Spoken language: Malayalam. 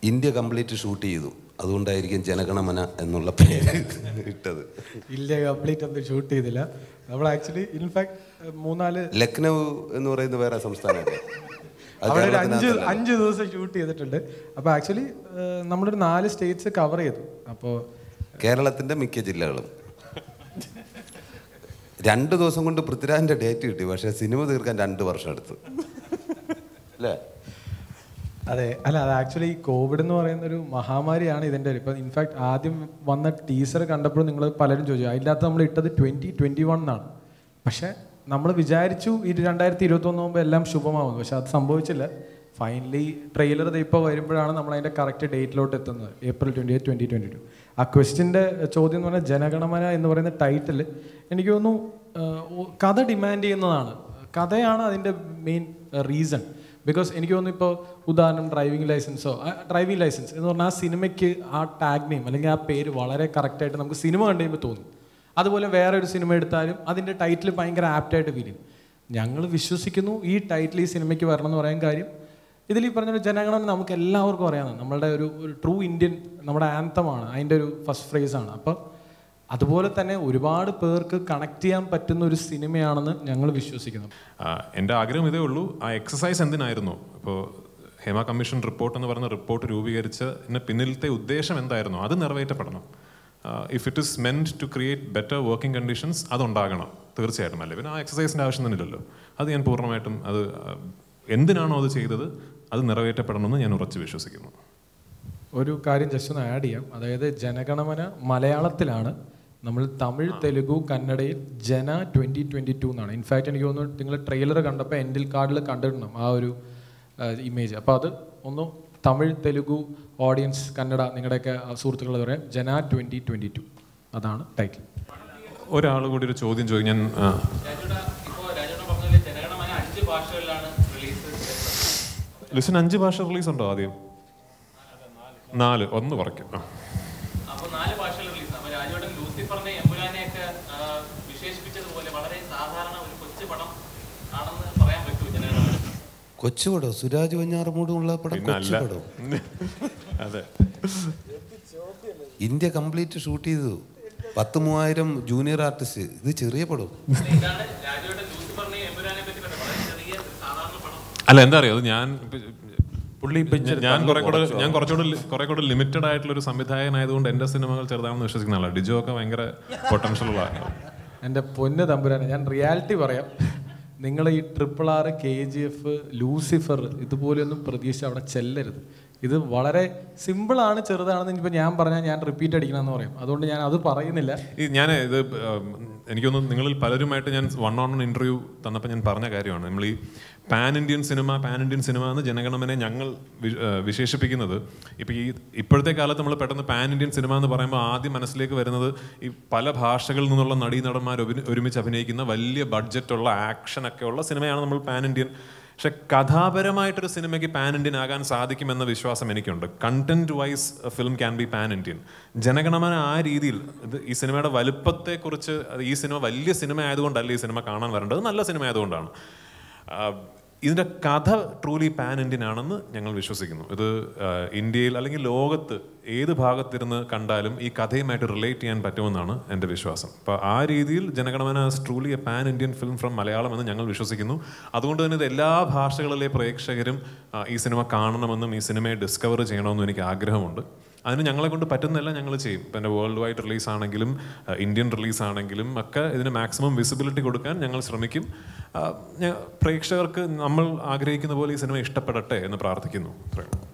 ഇന്ത്യ കംപ്ലീറ്റ് ഷൂട്ട് ചെയ്തു അതുകൊണ്ടായിരിക്കും ജനഗണമന എന്നുള്ള പേര് ഇട്ടത് ഇല്ല കംപ്ലീറ്റ് ഒന്നും ഷൂട്ട് ചെയ്തില്ല നമ്മൾ ആക്ച്വലി ഇൻഫാക്ട് മൂന്നാല് ലക്നൗ എന്ന് പറയുന്ന വേറെ സംസ്ഥാനമല്ലേ അത് അവിടെ ഒരു അഞ്ച് കേരളത്തിനകത്തല്ല. അഞ്ച് ദിവസം ഷൂട്ട് ചെയ്തിട്ടുണ്ട് അപ്പോൾ ആക്ച്വലി നമ്മളൊരു നാല് സ്റ്റേറ്റ്സ് കവർ ചെയ്തു അപ്പോൾ കേരളത്തിന്റെ മിക്ക ജില്ലകളും രണ്ട് ദിവസം കൊണ്ട് പൃഥ്വിരാജിന്റെ ഡേറ്റ് കിട്ടി പക്ഷെ സിനിമ തീർക്കാൻ രണ്ട് വർഷം എടുത്തു അല്ലേ അതെ അല്ല അത് ആക്ച്വലി കോവിഡ് എന്ന് പറയുന്ന ഒരു മഹാമാരിയാണ് ഇതിൻ്റെ ഒരു ഇപ്പം ഇൻഫാക്ട് ആദ്യം വന്ന ടീസർ കണ്ടപ്പോൾ നിങ്ങൾ പലരും ചോദിച്ചു അതിനകത്ത് നമ്മൾ ഇട്ടത് ട്വൻറ്റി ട്വൻറ്റി വൺ എന്നാണ് പക്ഷേ നമ്മൾ വിചാരിച്ചു ഈ രണ്ടായിരത്തി ഇരുപത്തൊന്ന് മുമ്പ് എല്ലാം ശുഭമാവുന്നു പക്ഷെ അത് സംഭവിച്ചില്ല ഫൈനലി ട്രെയിലർ ഇപ്പോൾ വരുമ്പോഴാണ് നമ്മൾ അതിൻ്റെ കറക്റ്റ് ഡേറ്റിലോട്ട് എത്തുന്നത് April twenty eight twenty twenty two ആ ക്വസ്റ്റിൻ്റെ ചോദ്യം എന്ന് പറഞ്ഞാൽ ജനഗണമന എന്ന് പറയുന്ന ടൈറ്റിൽ എനിക്ക് തോന്നുന്നു ആ, ഓ- കഥ ഡിമാൻഡ് ചെയ്യുന്നതാണ് കഥയാണ് അതിൻ്റെ മെയിൻ റീസൺ ബിക്കോസ് എനിക്ക് തോന്നുന്നു ഇപ്പോൾ ഉദാഹരണം ഡ്രൈവിംഗ് ലൈസൻസോ ഡ്രൈവിംഗ് ലൈസൻസ് എന്ന് പറഞ്ഞാൽ ആ സിനിമയ്ക്ക് ആ ടാഗ് നെയിം അല്ലെങ്കിൽ ആ പേര് വളരെ കറക്റ്റായിട്ട് നമുക്ക് സിനിമ കണ്ടു കഴിയുമ്പോൾ തോന്നും അതുപോലെ വേറെ ഒരു സിനിമ എടുത്താലും അതിൻ്റെ ടൈറ്റിൽ ഭയങ്കര ആപ്റ്റായിട്ട് ഫീൽ ചെയ്യും ഞങ്ങൾ വിശ്വസിക്കുന്നു ഈ ടൈറ്റിൽ ഈ സിനിമയ്ക്ക് വരണം എന്ന് പറയാൻ കാര്യം ഇതിൽ ഈ പറഞ്ഞ ഒരു ജനഗണന നമുക്ക് എല്ലാവർക്കും അറിയാവുന്ന നമ്മളുടെ ഒരു ഒരു ട്രൂ ഇന്ത്യൻ നമ്മുടെ ആന്തമാണ് അതിൻ്റെ ഒരു ഫസ്റ്റ് ഫ്രേസാണ് അപ്പോൾ അതുപോലെ തന്നെ ഒരുപാട് പേർക്ക് കണക്ട് ചെയ്യാൻ പറ്റുന്ന ഒരു സിനിമയാണെന്ന് ഞങ്ങൾ വിശ്വസിക്കുന്നു ആ, എൻ്റെ ആഗ്രഹം ഇതേ ഉള്ളൂ ആ എക്സസൈസ് എന്തിനായിരുന്നു ഇപ്പോൾ ഹേമ കമ്മീഷൻ റിപ്പോർട്ട് എന്ന് പറയുന്ന റിപ്പോർട്ട് രൂപീകരിച്ചതിന് പിന്നിലത്തെ ഉദ്ദേശം എന്തായിരുന്നു അത് നിറവേറ്റപ്പെടണം if it is meant to create better working conditions അതുണ്ടാകണം തീർച്ചയായിട്ടും അല്ലേ പിന്നെ ആ എക്സസൈസിൻ്റെ ആവശ്യം തന്നെ ഇല്ലല്ലോ അത് ഞാൻ പൂർണ്ണമായിട്ടും അത് ആ, എന്തിനാണോ അത് ചെയ്തത് അത് നിറവേറ്റപ്പെടണമെന്ന് ഞാൻ ഉറച്ചു വിശ്വസിക്കുന്നു ഒരു കാര്യം ജസ്റ്റ് ഒന്ന് ആഡ് ചെയ്യാം അതായത് ജനഗണമന മലയാളത്തിലാണ് നമ്മൾ തമിഴ് തെലുഗു കന്നഡയിൽ ജന ട്വൻറ്റി ട്വൻറ്റി ടു എന്നാണ് ഇൻഫാക്റ്റ് എനിക്ക് തോന്നുന്നു നിങ്ങൾ ട്രെയിലർ കണ്ടപ്പോൾ എൻഡിൽ കാർഡിൽ കണ്ടിട്ടുണ്ടാവും ആ ഒരു ഇമേജ് അപ്പോൾ അത് ഒന്ന് തമിഴ് തെലുഗു ഓഡിയൻസ് കന്നഡ നിങ്ങളുടെയൊക്കെ സുഹൃത്തുക്കൾ പറയാം ജന ട്വൻറ്റി ട്വൻറ്റി ടു അതാണ് ടൈറ്റിൽ ഒരാൾ കൂടി ഒരു ചോദ്യം ചോദിക്കും ഞാൻ ആ, രാജുടെ ഇപ്പോൾ രാജുടെ പറഞ്ഞ ജനഗണമന അഞ്ച് ഭാഷകളിലാണ് റിലീസ് ലിസൺ അഞ്ച് ഭാഷ റിലീസ് ഉണ്ടോ ആദ്യം നാല് ഒന്ന് കുറയ്ക്കും ആ അപ്പോൾ നാല് ഭാഷകൾ റിലീസ് അപ്പോൾ രാജുവേട്ടൻ ലൂസിഫറിനെ എമ്പുരാനെയൊക്കെ ആ, വിശേഷിപ്പിച്ചതുപോലെ വളരെ സാധാരണ ഒരു കൊച്ചു പടം ആണെന്ന് പറയാൻ പറ്റുമോ ജനഗണമന കൊച്ചുപടോ സുരാജ് വഞ്ഞാറമൂടുമുള്ള പടം പിന്നെ അല്ല കൊച്ചുപടോ അതെ ഇന്ത്യ കംപ്ലീറ്റ് ഷൂട്ട് ചെയ്തു പത്ത് മൂവായിരം ജൂനിയർ ആർട്ടിസ്റ്റ് ഇത് ചെറിയ പടം ഇതാണ് രാജുവേട്ടൻ ലൂസിഫറിനെയും എമ്പുരാനെ പറ്റി പറഞ്ഞത് വളരെ ചെറിയ ഒരു സാധാരണ പടം അല്ല എന്താ അറിയോ അത് ഞാൻ പുള്ളി ഞാൻ കുറെ കൂടെ ഞാൻ കുറച്ചുകൂടെ ലി- കുറെ കൂടെ ലിമിറ്റഡ് ആയിട്ടുള്ള ഒരു സംവിധായകനായതുകൊണ്ട് എന്റെ സിനിമകൾ ചെറുതാണെന്ന് വിശ്വസിക്കുന്ന ആളാണ് ഡിജോ ഒക്കെ ഭയങ്കര പൊട്ടൻഷ്യൽ ഉള്ള ആളാണ് എൻ്റെ പൊന്ന് തമ്പുരാനെ ഞാൻ റിയാലിറ്റി പറയാം നിങ്ങൾ ഈ triple R K G F Lucifer ഇതുപോലെയൊന്നും പ്രതീക്ഷിച്ച് അവിടെ ചെല്ലരുത് ഇത് വളരെ സിമ്പിളാണ് ചെറുതാണെന്ന് ഇനിയിപ്പോൾ ഞാൻ പറഞ്ഞാൽ ഞാൻ റിപ്പീറ്റ് അടിക്കണമെന്ന് പറയും അതുകൊണ്ട് ഞാൻ അത് പറയുന്നില്ല ഈ ഞാൻ ഇത് ഉം, എനിക്കൊന്ന് നിങ്ങളിൽ പലരുമായിട്ട് ഞാൻ വൺ ഓൺ വൺ ഇന്റർവ്യൂ തന്നപ്പോൾ ഞാൻ പറഞ്ഞ കാര്യമാണ് നമ്മൾ ഈ pan Indian cinema pan Indian cinema എന്ന് ജനഗണമനെ ഞങ്ങൾ വി- ഏഹ് വിശേഷിപ്പിക്കുന്നത് ഇപ്പോൾ ഈ ഇപ്പോഴത്തെ കാലത്ത് നമ്മൾ പെട്ടെന്ന് പാൻ ഇന്ത്യൻ സിനിമ എന്ന് പറയുമ്പോൾ ആദ്യം മനസ്സിലേക്ക് വരുന്നത് ഈ പല ഭാഷകളിൽ നിന്നുള്ള നടീനടന്മാർ ഒബി- ഒരുമിച്ച് അഭിനയിക്കുന്ന വലിയ ബഡ്ജറ്റുള്ള ആക്ഷൻ ഒക്കെ ഉള്ള സിനിമയാണ് നമ്മൾ പാൻ ഇന്ത്യൻ പക്ഷെ കഥാപരമായിട്ടൊരു സിനിമയ്ക്ക് പാൻ ഇന്ത്യൻ ആകാൻ സാധിക്കുമെന്ന വിശ്വാസം എനിക്കുണ്ട് content wise film can be pan Indian Jana Gana Mana ആ രീതിയിൽ ഇത് ഈ സിനിമയുടെ വലുപ്പത്തെക്കുറിച്ച് അത് ഈ സിനിമ വലിയ സിനിമ ആയതുകൊണ്ടല്ല ഈ സിനിമ കാണാൻ വരേണ്ടത് നല്ല സിനിമ ആയതുകൊണ്ടാണ് ആ, ഇതിൻ്റെ കഥ ട്രൂലി പാൻ ഇന്ത്യൻ ആണെന്ന് ഞങ്ങൾ വിശ്വസിക്കുന്നു ഇത് ആ, ഇന്ത്യയിൽ അല്ലെങ്കിൽ ലോകത്ത് ഏത് ഭാഗത്തിരുന്ന് കണ്ടാലും ഈ കഥയുമായിട്ട് റിലേറ്റ് ചെയ്യാൻ പറ്റുമെന്നാണ് എൻ്റെ വിശ്വാസം അപ്പോൾ ആ രീതിയിൽ Jana Gana Mana truly a pan Indian film from Malayalam എന്ന് ഞങ്ങൾ വിശ്വസിക്കുന്നു അതുകൊണ്ട് തന്നെ ഇത് എല്ലാ ഭാഷകളിലെ പ്രേക്ഷകരും ആ, ഈ സിനിമ കാണണമെന്നും ഈ സിനിമയെ ഡിസ്കവർ ചെയ്യണമെന്നും എനിക്ക് ആഗ്രഹമുണ്ട് അതിന് ഞങ്ങളെ കൊണ്ട് പറ്റുന്നതെല്ലാം ഞങ്ങൾ ചെയ്യും ഇപ്പം എൻ്റെ വേൾഡ് വൈഡ് റിലീസ് ആണെങ്കിലും ആ, ഇന്ത്യൻ റിലീസ് ആണെങ്കിലും ഒക്കെ ഇതിന് മാക്സിമം വിസിബിലിറ്റി കൊടുക്കാൻ ഞങ്ങൾ ശ്രമിക്കും ആ, ഞ- പ്രേക്ഷകർക്ക് നമ്മൾ ആഗ്രഹിക്കുന്ന പോലെ ഈ സിനിമ ഇഷ്ടപ്പെടട്ടെ എന്ന് പ്രാർത്ഥിക്കുന്നു അത്രയും